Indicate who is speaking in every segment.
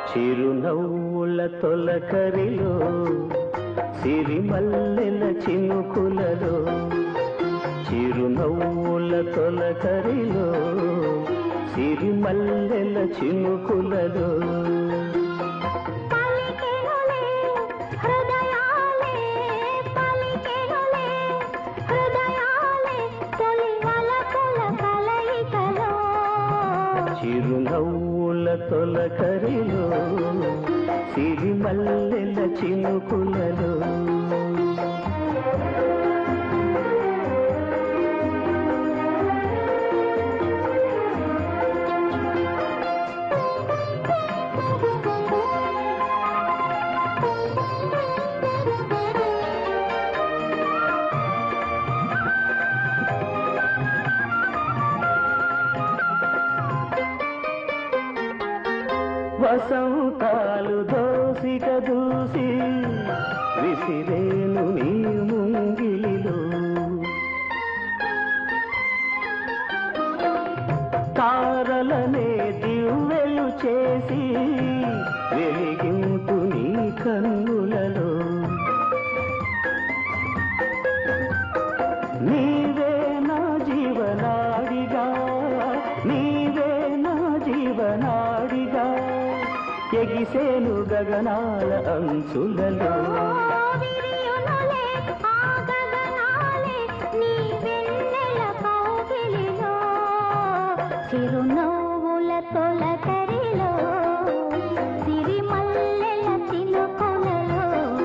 Speaker 1: చిరునవ్వుల తొలకరిలో సిరిమల్లెల చినుకులలో చిరునవ్వుల తొలకరిలో సిరిమల్లెల చినుకులలో
Speaker 2: పలికెనులే హృదయాలే పలికెనులే హృదయాలే తొలి వలపుల కలయికలో
Speaker 1: చిరునవ్వుల తొలకరిలో సిరిమల్లెల చినుకులలో వసంతాలు దోసిక దూసి విసిరేను నీ ముంగిలిలో తారలనే దివ్వెలు చేసి వెలిగింపు నీ కన్నులలో నీవే నా జీవనాడిగా నీవే నా జీవనాడిగా ఎగిసేను గగనాల అంచులలో
Speaker 2: విరియునులే ఆ గగనాలే నీ వెన్నెల కౌగిలిలో చిరునవ్వుల తొలకరిలో సిరిమల్లెల చినుకులలో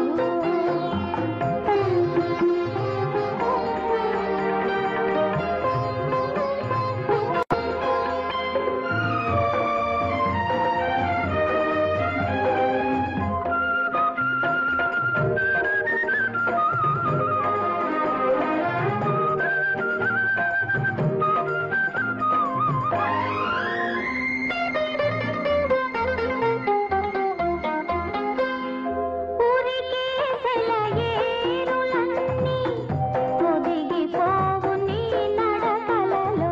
Speaker 2: ఊరికే సెలయేరులన్నీ ఒదిగిపోవు నీ నడకలలో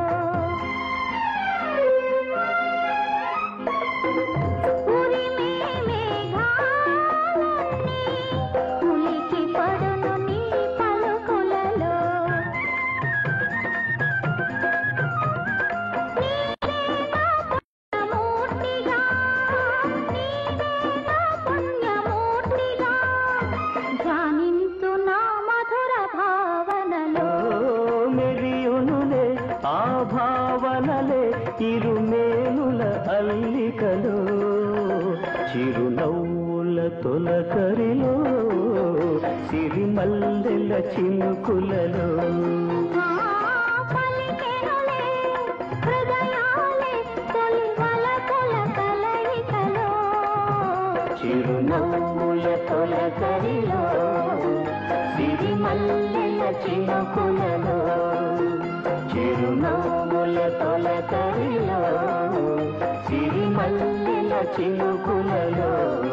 Speaker 2: ఉరిమే మేఘాలన్నీ ఉలికి పడును నీ పలుకులలో పుణ్యమూర్తిగా నీవే నా పుణ్యమూర్తిగా ధ్యానించు నా మధుర భావనలో
Speaker 1: ఓ మెరియునులే ఆ భావనలే ఇరుమేనుల అల్లికలో చిరునవ్వుల తొలకరిలో సిరిమల్లెల చినుకులలో
Speaker 2: ఆ పలికెనులే హృదయాలే తొలి వలపుల కలయికలో
Speaker 1: చిరునవ్వుల తొలకరిలో సిరిమల్లెల చినుకులలో చిరునవ్వుల తొలకరిలో సిరిమల్లెల చినుకులలో